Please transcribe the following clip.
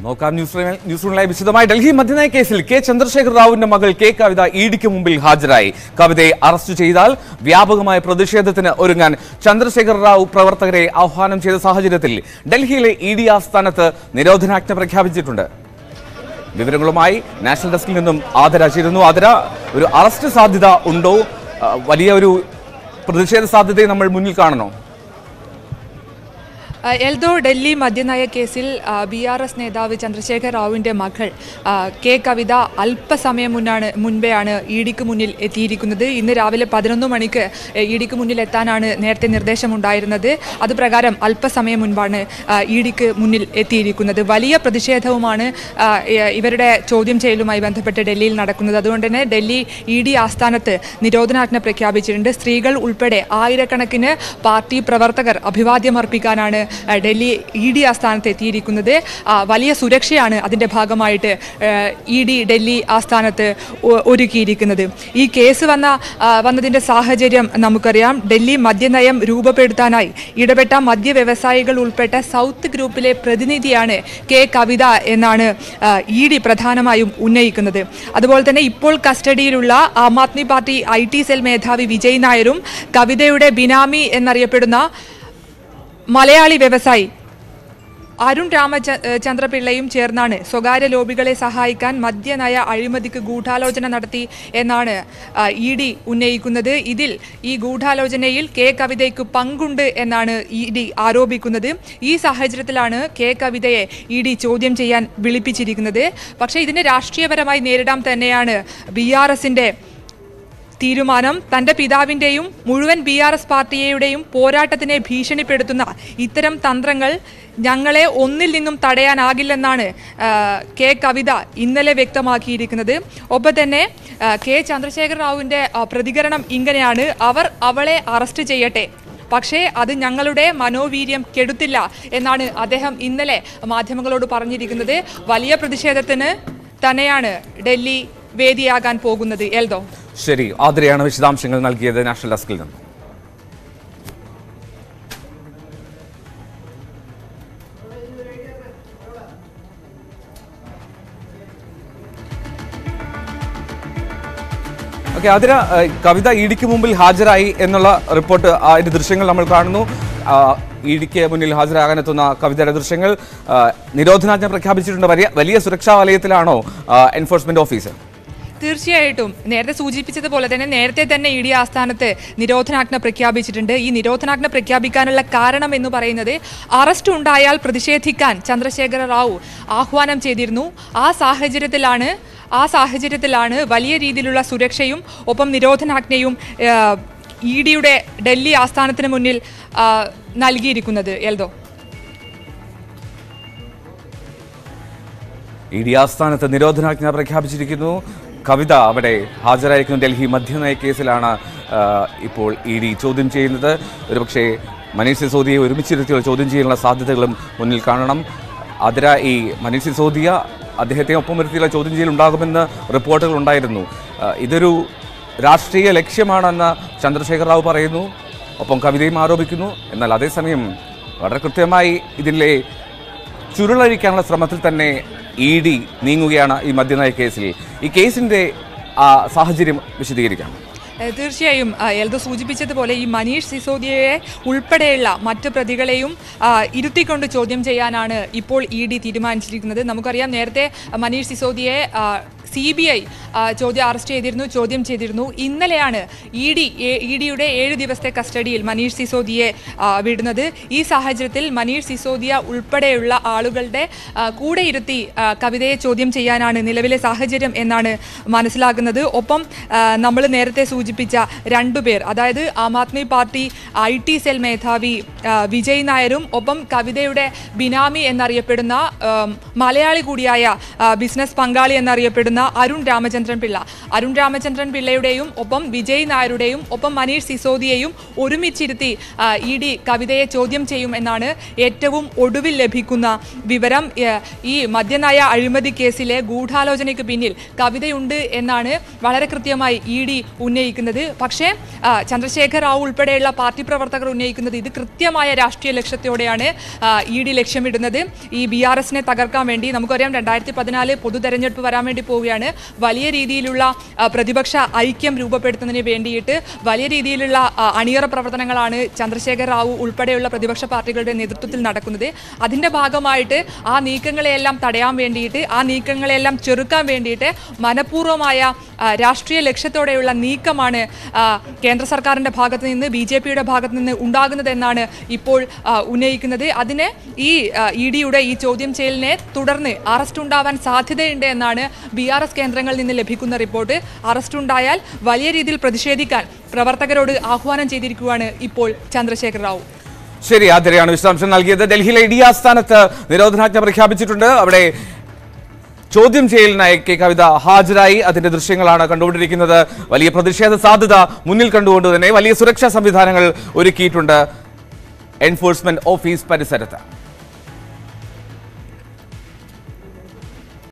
നോക്കാം ന്യൂസ് റൂമിൽ- ന്യൂസ് റൂമിലായി വിശദമായി ഡൽഹി മദ്യനയ കേസിൽ കെ ചന്ദ്രശേഖർ റാവുവിന്റെ മകൾ കെ കവിത ഇഡിക്ക് മുമ്പിൽ ഹാജരായി കവിതയെ അറസ്റ്റ് ചെയ്താൽ വ്യാപകമായ പ്രതിഷേധത്തിന് ഒരുങ്ങാൻ ചന്ദ്രശേഖർ റാവു പ്രവർത്തകരെ ആഹ്വാനം ചെയ്ത സാഹചര്യത്തിൽ ഡൽഹിയിലെ ഇ ഡി ആസ്ഥാനത്ത് നിരോധനാജ്ഞ പ്രഖ്യാപിച്ചിട്ടുണ്ട് വിവരങ്ങളുമായി നാഷണൽ ഡെസ്കിൽ നിന്നും ആദര ചേരുന്നു ആദര ഒരു അറസ്റ്റ് സാധ്യത ഉണ്ടോ ആ, വലിയ ഒരു പ്രതിഷേധ സാധ്യതയെ നമ്മൾ മുന്നിൽ കാണണോ ആ, എൽദോ ഡൽഹി മദ്യനയ കേസിൽ ബി ആർ എസ് നേതാവ് ചന്ദ്രശേഖർ റാവുവിൻ്റെ മകൾ ആ, കെ കവിത അല്പസമയം മുന്നാണ് മുൻപെയാണ് ഇ ഡിക്ക് മുന്നിൽ എത്തിയിരിക്കുന്നത് ഇന്ന് രാവിലെ പതിനൊന്ന് മണിക്ക് ഇ ഡിക്ക് മുന്നിൽ എത്താനാണ് നേരത്തെ നിർദ്ദേശമുണ്ടായിരുന്നത് അതുപ്രകാരം അല്പസമയം മുൻപാണ് ഇ ഡിക്ക് മുന്നിൽ എത്തിയിരിക്കുന്നത് വലിയ പ്രതിഷേധവുമാണ് ആ, ഇ- ഇവരുടെ ചോദ്യം ചെയ്യലുമായി ബന്ധപ്പെട്ട് ഡൽഹിയിൽ നടക്കുന്നത് അതുകൊണ്ട് തന്നെ ഡൽഹി ഇ ഡി ആസ്ഥാനത്ത് നിരോധനാജ്ഞ പ്രഖ്യാപിച്ചിട്ടുണ്ട് സ്ത്രീകൾ ഉൾപ്പെടെ ആയിരക്കണക്കിന് പാർട്ടി പ്രവർത്തകർ അഭിവാദ്യം അർപ്പിക്കാനാണ് ആ, ഡൽഹി ഇ ഡി ആസ്ഥാനത്ത് എത്തിയിരിക്കുന്നത് ആ, വലിയ സുരക്ഷയാണ് അതിൻ്റെ ഭാഗമായിട്ട് ഇ ഡി ഡൽഹി ആസ്ഥാനത്ത് ഒ- ഒരുക്കിയിരിക്കുന്നത് ഈ കേസ് വന്ന ആ, വന്നതിൻ്റെ സാഹചര്യം നമുക്കറിയാം ഡൽഹി മദ്യനയം രൂപപ്പെടുത്താനായി ഇടപെട്ട മദ്യ വ്യവസായികൾ ഉൾപ്പെട്ട സൗത്ത് ഗ്രൂപ്പിലെ പ്രതിനിധിയാണ് കെ കവിത എന്നാണ് ഇ ഡി പ്രധാനമായും ഉന്നയിക്കുന്നത് അതുപോലെ തന്നെ ഇപ്പോൾ കസ്റ്റഡിയിലുള്ള Aam Aadmi party I T cell മേധാവി വിജയ് നായരും കവിതയുടെ ബിനാമി എന്നറിയപ്പെടുന്ന മലയാളി വ്യവസായി അരുൺ രാമചന്ദ്രപിള്ളയും ചേർന്നാണ് സ്വകാര്യ ലോബികളെ സഹായിക്കാൻ മദ്യനയ അഴിമതിക്ക് ഗൂഢാലോചന നടത്തി എന്നാണ് ഇ ഡി ഉന്നയിക്കുന്നത് ഇതിൽ ഈ ഗൂഢാലോചനയിൽ കെ കവിതയ്ക്ക് പങ്കുണ്ട് എന്നാണ് ഇ ഡി ആരോപിക്കുന്നത് ഈ സാഹചര്യത്തിലാണ് കെ കവിതയെ ഇ ഡി ചോദ്യം ചെയ്യാൻ വിളിപ്പിച്ചിരിക്കുന്നത് പക്ഷേ ഇതിനെ രാഷ്ട്രീയപരമായി നേരിടാൻ തന്നെയാണ് ബി ആർ എസിൻ്റെ തീരുമാനം തന്റെ പിതാവിന്റെയും മുഴുവൻ ബി ആർ എസ് പാർട്ടിയുടെയും പോരാട്ടത്തിനെ ഭീഷണിപ്പെടുത്തുന്ന ഇത്തരം തന്ത്രങ്ങൾ ഞങ്ങളെ ഒന്നിൽ നിന്നും തടയാനാകില്ലെന്നാണ് ആ, കെ കവിത ഇന്നലെ വ്യക്തമാക്കിയിരിക്കുന്നത് ഒപ്പം തന്നെ ആ, കെ ചന്ദ്രശേഖർ റാവുവിന്റെ ആ, പ്രതികരണം ഇങ്ങനെയാണ് അവർ അവളെ അറസ്റ്റ് ചെയ്യട്ടെ പക്ഷേ അത് ഞങ്ങളുടെ മനോവീര്യം കെടുത്തില്ല എന്നാണ് അദ്ദേഹം ഇന്നലെ മാധ്യമങ്ങളോട് പറഞ്ഞിരിക്കുന്നത് വലിയ പ്രതിഷേധത്തിന് തന്നെയാണ് ഡൽഹി വേദിയാകാൻ പോകുന്നത് എൽദോ ശരി ആതിരയാണ് വിശദാംശങ്ങൾ നൽകിയത് നാഷണൽ ഡെസ്കിൽ നിന്ന് ഓക്കെ അതിന് ഏഹ്, കവിത ഇഡിക്ക് മുമ്പിൽ ഹാജരായി എന്നുള്ള റിപ്പോർട്ട് അതിന്റെ ദൃശ്യങ്ങൾ നമ്മൾ കാണുന്നു ആ, ഇഡിക്ക് മുന്നിൽ ഹാജരാകാനെത്തുന്ന കവിതയുടെ ദൃശ്യങ്ങൾ ആ, നിരോധനാജ്ഞ പ്രഖ്യാപിച്ചിട്ടുണ്ട് വലിയ വലിയ സുരക്ഷാ വലയത്തിലാണോ ആ, എൻഫോഴ്സ്മെന്റ് ഓഫീസർ തീർച്ചയായിട്ടും നേരത്തെ സൂചിപ്പിച്ചതുപോലെ തന്നെ നേരത്തെ തന്നെ ഇ ഡി ആസ്ഥാനത്ത് നിരോധനാജ്ഞ പ്രഖ്യാപിച്ചിട്ടുണ്ട് ഈ നിരോധനാജ്ഞ പ്രഖ്യാപിക്കാനുള്ള കാരണം എന്ന് പറയുന്നത് അറസ്റ്റ് ഉണ്ടായാൽ പ്രതിഷേധിക്കാൻ ചന്ദ്രശേഖര റാവു ആഹ്വാനം ചെയ്തിരുന്നു ആ സാഹചര്യത്തിലാണ് ആ സാഹചര്യത്തിലാണ് വലിയ രീതിയിലുള്ള സുരക്ഷയും ഒപ്പം നിരോധനാജ്ഞയും ഇ ഡിയുടെ ഡൽഹി ആസ്ഥാനത്തിന് മുന്നിൽ ആ, നൽകിയിരിക്കുന്നത് എൽദോ ഇ ഡി ആസ്ഥാനത്ത് നിരോധനാജ്ഞ പ്രഖ്യാപിച്ചിരിക്കുന്നു കവിത അവിടെ ഹാജരായിരിക്കുന്നു ഡൽഹി മദ്യനയ കേസിലാണ് ആ, ഇപ്പോൾ ഇ ഡി ചോദ്യം ചെയ്യുന്നത് ഒരുപക്ഷെ മനീഷ് സിസോദിയെ ഒരുമിച്ചിരുത്തിയുള്ള ചോദ്യം ചെയ്യാനുള്ള സാധ്യതകളും മുന്നിൽ കാണണം അതിര ഈ മനീഷ് സിസോദിയ അദ്ദേഹത്തെ ഒപ്പം വരുത്തിയുള്ള ചോദ്യം ചെയ്യൽ ഉണ്ടാകുമെന്ന് റിപ്പോർട്ടുകൾ ഉണ്ടായിരുന്നു ആ, ഇതൊരു രാഷ്ട്രീയ ലക്ഷ്യമാണെന്ന് ചന്ദ്രശേഖർ റാവു പറയുന്നു ഒപ്പം കവിതയും ആരോപിക്കുന്നു എന്നാൽ അതേസമയം വളരെ കൃത്യമായി ഇതിലെ ചുരുളഴിക്കാനുള്ള ശ്രമത്തിൽ തന്നെ ഇ ഡി നീങ്ങുകയാണ് ഈ മദ്യനയ കേസിൽ ഈ കേസിന്റെ ആ, സാഹചര്യം വിശദീകരിക്കാം ഏഹ് തീർച്ചയായും ആ, എൽദോ സൂചിപ്പിച്ചതുപോലെ ഈ മനീഷ് സിസോദിയയെ ഉൾപ്പെടെയുള്ള മറ്റ് പ്രതികളെയും ആ, ഇരുത്തിക്കൊണ്ട് ചോദ്യം ചെയ്യാനാണ് ഇപ്പോൾ ഇ ഡി തീരുമാനിച്ചിരിക്കുന്നത് നമുക്കറിയാം നേരത്തെ മനീഷ് സിസോദിയെ സി ബി ഐ ചോദ്യം അറസ്റ്റ് ചെയ്തിരുന്നു ചോദ്യം ചെയ്തിരുന്നു ഇന്നലെയാണ് ഇ ഡി ഇ ഡിയുടെ ഏഴ് ദിവസത്തെ കസ്റ്റഡിയിൽ മനീഷ് സിസോദിയെ ആ, വിടുന്നത് ഈ സാഹചര്യത്തിൽ മനീഷ് സിസോദിയ ഉൾപ്പെടെയുള്ള ആളുകളുടെ ആ, കൂടെ ഇരുത്തി ആ, കവിതയെ ചോദ്യം ചെയ്യാനാണ് നിലവിലെ സാഹചര്യം എന്നാണ് മനസ്സിലാക്കുന്നത് ഒപ്പം നമ്മൾ നേരത്തെ സൂചിപ്പിച്ച രണ്ടുപേർ അതായത് Aam Aadmi party I T cell മേധാവി ആ, വിജയ് നായരും ഒപ്പം കവിതയുടെ ബിനാമി എന്നറിയപ്പെടുന്ന ആം, മലയാളി കൂടിയായ ആ, ബിസിനസ് പങ്കാളി എന്നറിയപ്പെടുന്ന അരുൺ രാമചന്ദ്രൻ പിള്ള അരുൺ രാമചന്ദ്രൻ പിള്ളയുടെയും ഒപ്പം വിജയ് നായരുടെയും ഒപ്പം മനീഷ് സിസോദിയെയും ഒരുമിച്ചിരുത്തി ഇ ഡി കവിതയെ ചോദ്യം ചെയ്യും എന്നാണ് ഏറ്റവും ഒടുവിൽ ലഭിക്കുന്ന വിവരം ഏ, ഈ മദ്യനയ അഴിമതി കേസിലെ ഗൂഢാലോചനയ്ക്ക് പിന്നിൽ കവിതയുണ്ട് എന്നാണ് വളരെ കൃത്യമായി ഇ ഡി ഉന്നയിക്കുന്നത് ഉന്നയിക്കുന്നത് പക്ഷേ ആ, ചന്ദ്രശേഖർ റാവു ഉൾപ്പെടെയുള്ള പാർട്ടി പ്രവർത്തകർ ഉന്നയിക്കുന്നത് ഇത് കൃത്യമായ രാഷ്ട്രീയ ലക്ഷ്യത്തോടെയാണ് ഇ ഡി ലക്ഷ്യമിടുന്നത് ഈ ബി ആർ എസിനെ തകർക്കാൻ വേണ്ടി നമുക്കറിയാം രണ്ടായിരത്തി പതിനാല് പൊതു തെരഞ്ഞെടുപ്പ് വരാൻ വേണ്ടി പോവുകയാണ് വലിയ രീതിയിലുള്ള ആ, പ്രതിപക്ഷ ഐക്യം രൂപപ്പെടുത്തുന്നതിന് വേണ്ടിയിട്ട് വലിയ രീതിയിലുള്ള ആ, അണിയറ പ്രവർത്തനങ്ങളാണ് ചന്ദ്രശേഖർ റാവു ഉൾപ്പെടെയുള്ള പ്രതിപക്ഷ പാർട്ടികളുടെ നേതൃത്വത്തിൽ നടക്കുന്നത് അതിൻ്റെ ഭാഗമായിട്ട് ആ നീക്കങ്ങളെയെല്ലാം തടയാൻ വേണ്ടിയിട്ട് ആ നീക്കങ്ങളെല്ലാം ചെറുക്കാൻ വേണ്ടിയിട്ട് മനഃപൂർവ്വമായ ആ, രാഷ്ട്രീയ ലക്ഷ്യത്തോടെയുള്ള നീക്കമാണ് ആ, കേന്ദ്ര സർക്കാരിൻ്റെ ഭാഗത്ത് നിന്ന് ബി ജെ പിയുടെ ഭാഗത്ത് നിന്ന് ഉണ്ടാകുന്നതെന്നാണ് ഇപ്പോൾ ആ, ഉന്നയിക്കുന്നത് അതിന് ഈ ഇ ഡിയുടെ ഈ ചോദ്യം ചെയ്യലിനെ തുടർന്ന് അറസ്റ്റ് ഉണ്ടാവാൻ സാധ്യതയുണ്ട് എന്നാണ് ബി ആർ എസ് കേന്ദ്രങ്ങളിൽ നിന്ന് ലഭിക്കുന്ന റിപ്പോർട്ട് അറസ്റ്റ് ഉണ്ടായാൽ വലിയ രീതിയിൽ പ്രതിഷേധിക്കാൻ പ്രവർത്തകരോട് ആഹ്വാനം ചെയ്തിരിക്കുകയാണ് ഇപ്പോൾ ചന്ദ്രശേഖർ റാവു ശരി ആതിരയാണ് വിശദാംശം നൽകിയത് ഡൽഹിയിലെ ഇഡി ആസ്ഥാനത്ത് നിരോധനാജ്ഞ പ്രഖ്യാപിച്ചിട്ടുണ്ട് അവിടെ ചോദ്യം ചെയ്യലിനായി കെ കവിത ഹാജരായി അതിന്റെ ദൃശ്യങ്ങളാണ് കണ്ടുകൊണ്ടിരിക്കുന്നത് വലിയ പ്രതിഷേധ സാധ്യത മുന്നിൽ കണ്ടുകൊണ്ട് തന്നെ വലിയ സുരക്ഷാ സംവിധാനങ്ങൾ ഒരുക്കിയിട്ടുണ്ട് എൻഫോഴ്സ്മെന്റ് ഓഫീസ് പരിസരത്ത്